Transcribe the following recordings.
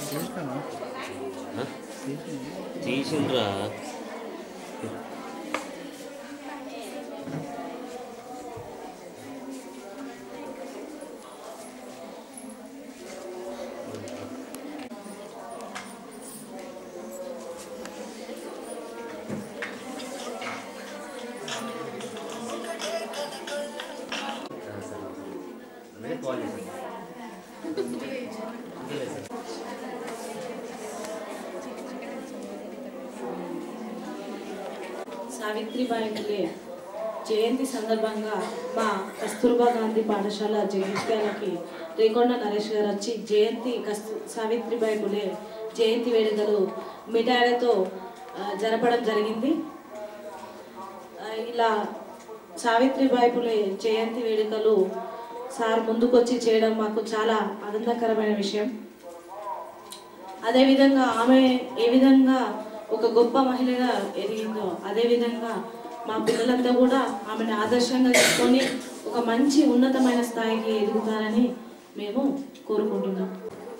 ఆ? తీసిండ్రా సావిత్రిబాయి ఫులే జయంతి సందర్భంగా మా కస్తూర్బా గాంధీ పాఠశాల జగిత్యాలకి రేకొండ నరేష్ గారు వచ్చి జయంతి కస్తూ సావిత్రిబాయి ఫులే జయంతి వేడుకలు మిఠాయిలతో ఆ, జరపడం జరిగింది ఆ, ఇలా సావిత్రిబాయి ఫులే జయంతి వేడుకలు సార్ ముందుకొచ్చి చేయడం మాకు చాలా ఆనందకరమైన విషయం అదేవిధంగా ఆమె ఏ విధంగా ఒక గొప్ప మహిళగా ఎదిగిందో అదేవిధంగా మా పిల్లలంతా కూడా ఆమెను ఆదర్శంగా తీసుకొని ఒక మంచి ఉన్నతమైన స్థాయికి ఎదుగుతారని మేము కోరుకుంటున్నాం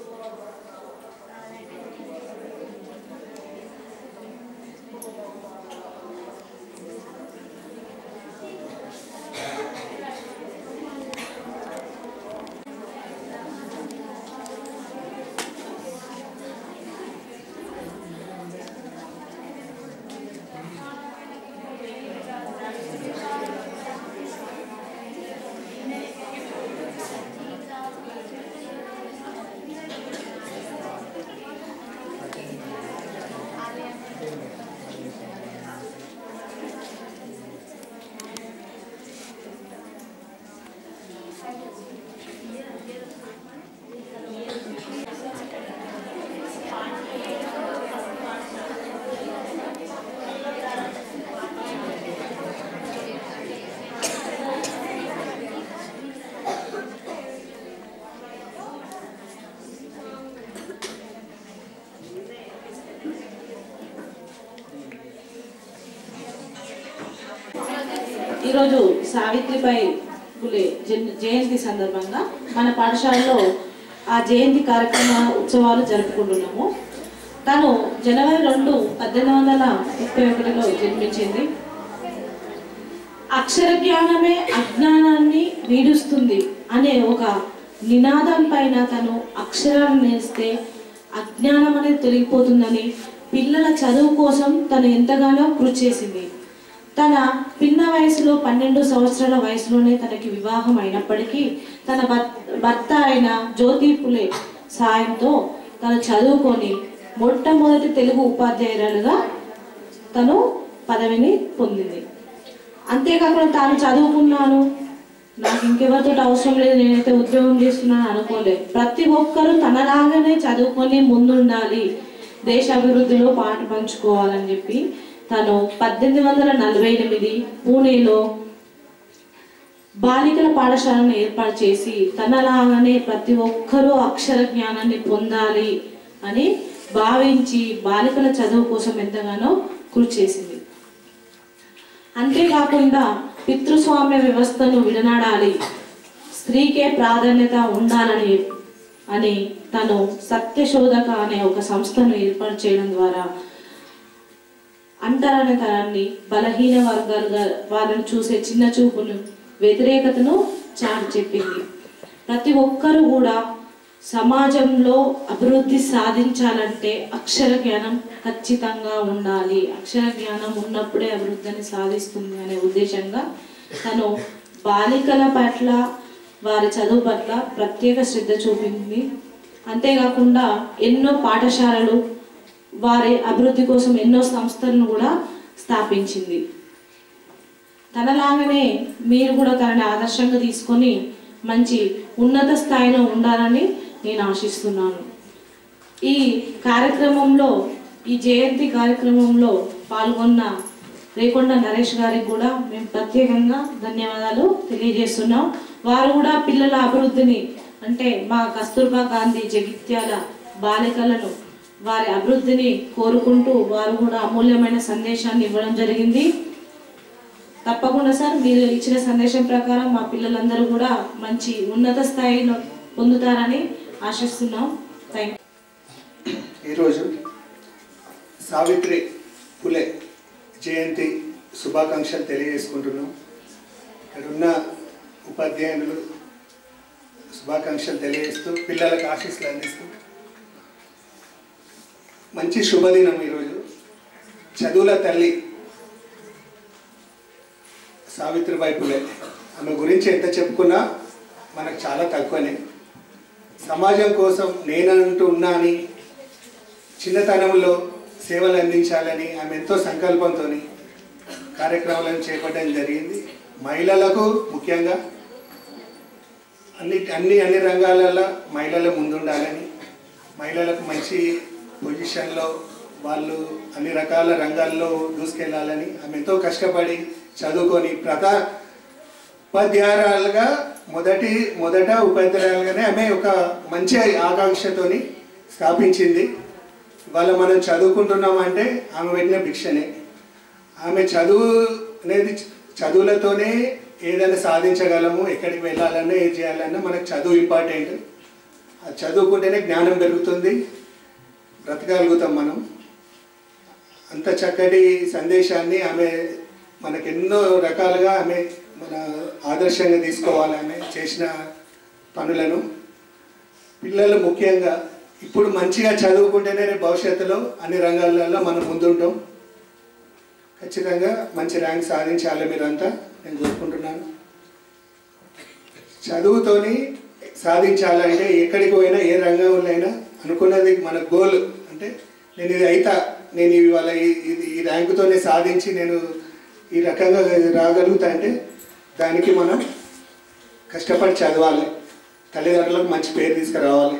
ఈరోజు సావిత్రిబాయి ఫులే జన్- జయంతి సందర్భంగా మన పాఠశాలలో ఆ జయంతి కార్యక్రమ ఉత్సవాలు జరుపుకుంటున్నాము తను జనవరి రెండు పద్దెనిమిది వందల ముప్పై ఒకటిలో జన్మించింది అక్షర జ్ఞానమే అజ్ఞానాన్ని వీడుస్తుంది అనే ఒక నినాదం పైన తను అక్షరాలు నేస్తే అజ్ఞానం అనేది తొలగిపోతుందని పిల్లల చదువు కోసం తను ఎంతగానో కృషి చేసింది తన పిన్న వయసులో పన్నెండు సంవత్సరాల వయసులోనే తనకి వివాహం అయినప్పటికీ తన భర్- భర్త అయిన జ్యోతి పులే సాయంతో తను చదువుకొని మొట్టమొదటి తెలుగు ఉపాధ్యాయురాలుగా తను పదవిని పొందింది అంతేకాకుండా తాను చదువుకున్నాను నాకు ఇంకెవరితో అవసరం లేదు నేనైతే ఉద్యోగం చేస్తున్నాను అనుకోలేదు ప్రతి ఒక్కరూ తనలాగానే చదువుకొని ముందుండాలి దేశ అభివృద్ధిలో పాటు పంచుకోవాలని చెప్పి తను పద్దెనిమిది వందల నలభై ఎనిమిది పూణేలో బాలికల పాఠశాలను ఏర్పాటు చేసి తనలాగానే ప్రతి ఒక్కరూ అక్షర జ్ఞానాన్ని పొందాలి అని భావించి బాలికల చదువు కోసం ఎంతగానో కృషి చేసింది అంతేకాకుండా పితృస్వామ్య వ్యవస్థను విడనాడాలి స్త్రీకే ప్రాధాన్యత ఉండాలని అని తను సత్యశోధక అనే ఒక సంస్థను ఏర్పాటు చేయడం ద్వారా అంటరానితనాన్ని బలహీన వర్గాలుగా వాళ్ళని చూసే చిన్న చూపును వ్యతిరేకతను చాటి చెప్పింది ప్రతి ఒక్కరూ కూడా సమాజంలో అభివృద్ధి సాధించాలంటే అక్షర జ్ఞానం ఖచ్చితంగా ఉండాలి అక్షర జ్ఞానం ఉన్నప్పుడే అభివృద్ధిని సాధిస్తుంది అనే ఉద్దేశంగా తను బాలికల పట్ల వారి చదువు పట్ల ప్రత్యేక శ్రద్ధ చూపింది అంతేకాకుండా ఎన్నో పాఠశాలలు వారి అభివృద్ధి కోసం ఎన్నో సంస్థలను కూడా స్థాపించింది తనలాగానే మీరు కూడా తనని ఆదర్శంగా తీసుకొని మంచి ఉన్నత స్థాయిలో ఉండాలని నేను ఆశిస్తున్నాను ఈ కార్యక్రమంలో ఈ జయంతి కార్యక్రమంలో పాల్గొన్న రేకొండ నరేష్ గారికి కూడా మేము ప్రత్యేకంగా ధన్యవాదాలు తెలియజేస్తున్నాం వారు కూడా పిల్లల అభివృద్ధిని అంటే మా కస్తూర్బా గాంధీ జగిత్యాల బాలికలను వారి అభివృద్ధిని కోరుకుంటూ వారు కూడా అమూల్యమైన సందేశాన్ని ఇవ్వడం జరిగింది తప్పకుండా సార్ మీరు ఇచ్చిన సందేశం ప్రకారం మా పిల్లలందరూ కూడా మంచి ఉన్నత స్థాయిలో పొందుతారని ఆశిస్తున్నాం థ్యాంక్ ఈరోజు సావిత్రి పులే జయంతి శుభాకాంక్షలు తెలియజేసుకుంటున్నాం ఇక్కడున్న ఉపాధ్యాయులు శుభాకాంక్షలు తెలియజేస్తూ పిల్లలకు ఆశీస్సులు అందిస్తూ మంచి శుభదినం ఈరోజు చదువుల తల్లి సావిత్రిబాయి పులే ఆమె గురించి ఎంత చెప్పుకున్నా మనకు చాలా తక్కువనే సమాజం కోసం నేనంటూ ఉన్నా అని చిన్నతనంలో సేవలు అందించాలని ఆమె ఎంతో సంకల్పంతో కార్యక్రమాలను చేపట్టడం జరిగింది మహిళలకు ముఖ్యంగా అన్ని అన్ని అన్ని రంగాలలో మహిళలు ముందుండాలని మహిళలకు మంచి పొజిషన్లో వాళ్ళు అన్ని రకాల రంగాల్లో దూసుకెళ్ళాలని ఆమె ఎంతో కష్టపడి చదువుకొని ప్రధా ఉపాధ్యాయురాలుగా మొదటి మొదట ఉపాధ్యాయులుగానే ఆమె ఒక మంచి ఆకాంక్షతోని స్థాపించింది ఇవాళ మనం చదువుకుంటున్నామంటే ఆమె పెట్టిన భిక్షనే ఆమె చదువు అనేది చదువులతోనే ఏదైనా సాధించగలము ఎక్కడికి వెళ్ళాలన్నా ఏం చేయాలన్నా మనకు చదువు ఇంపార్టెంట్ అది చదువుకుంటేనే జ్ఞానం పెరుగుతుంది బ్రతకగలుగుతాం మనం అంత చక్కటి సందేశాన్ని ఆమె మనకు ఎన్నో రకాలుగా ఆమె మన ఆదర్శంగా తీసుకోవాలి ఆమె చేసిన పనులను పిల్లలు ముఖ్యంగా ఇప్పుడు మంచిగా చదువుకుంటేనే రేపు భవిష్యత్తులో అన్ని రంగాలలో మనం ముందుంటాం ఖచ్చితంగా మంచి ర్యాంక్ సాధించాలి మీరంతా నేను కోరుకుంటున్నాను చదువుతోని సాధించాలంటే ఎక్కడికి పోయినా ఏ రంగంలో అయినా అనుకున్నది మన గోల్ అంటే నేను ఇది అయితా నేను ఇవాళ ఈ- ఇది ఈ ర్యాంకుతోనే సాధించి నేను ఈ రకంగా రాగలుగుతా అంటే దానికి మనం కష్టపడి చదవాలి తల్లిదండ్రులకు మంచి పేరు తీసుకురావాలి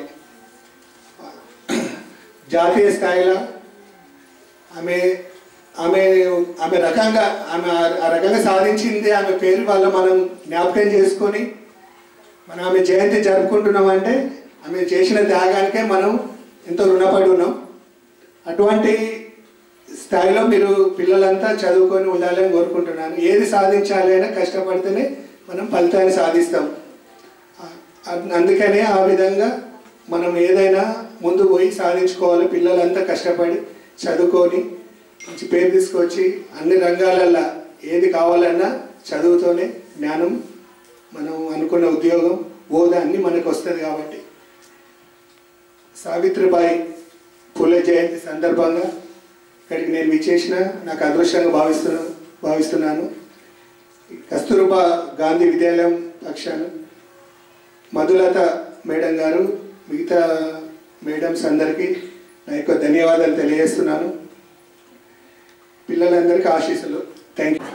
జాతీయ స్థాయిలో ఆమె ఆమె ఆమె రకంగా ఆమె ఆ- ఆ రకంగా సాధించింది ఆమె పేరు వల్ల మనం జ్ఞాపకం చేసుకొని మనం ఆమె జయంతి జరుపుకుంటున్నామంటే ఆమె చేసిన త్యాగానికే మనం ఎంతో రుణపడి ఉన్నాం అటువంటి స్థాయిలో మీరు పిల్లలంతా చదువుకొని ఉండాలని కోరుకుంటున్నాను ఏది సాధించాలి అయినా కష్టపడితేనే మనం ఫలితాన్ని సాధిస్తాం ఆ- అందుకనే ఆ విధంగా మనం ఏదైనా ముందు పోయి సాధించుకోవాలి పిల్లలంతా కష్టపడి చదువుకొని మంచి పేరు తీసుకొచ్చి అన్ని రంగాలల్లో ఏది కావాలన్నా చదువుతోనే జ్ఞానం మనం అనుకున్న ఉద్యోగం హోదా అన్నీ మనకు వస్తుంది కాబట్టి సావిత్రిబాయి పూలే జయంతి సందర్భంగా ఇక్కడికి నేను విచ్చేసిన నాకు అదృష్టంగా భావిస్తున్నా భావిస్తున్నాను కస్తూర్బా గాంధీ విద్యాలయం పక్షాన మధులత మేడం గారు మిగతా మేడమ్స్ అందరికీ నా యొక్క ధన్యవాదాలు తెలియజేస్తున్నాను పిల్లలందరికీ ఆశీస్సులు థ్యాంక్ యూ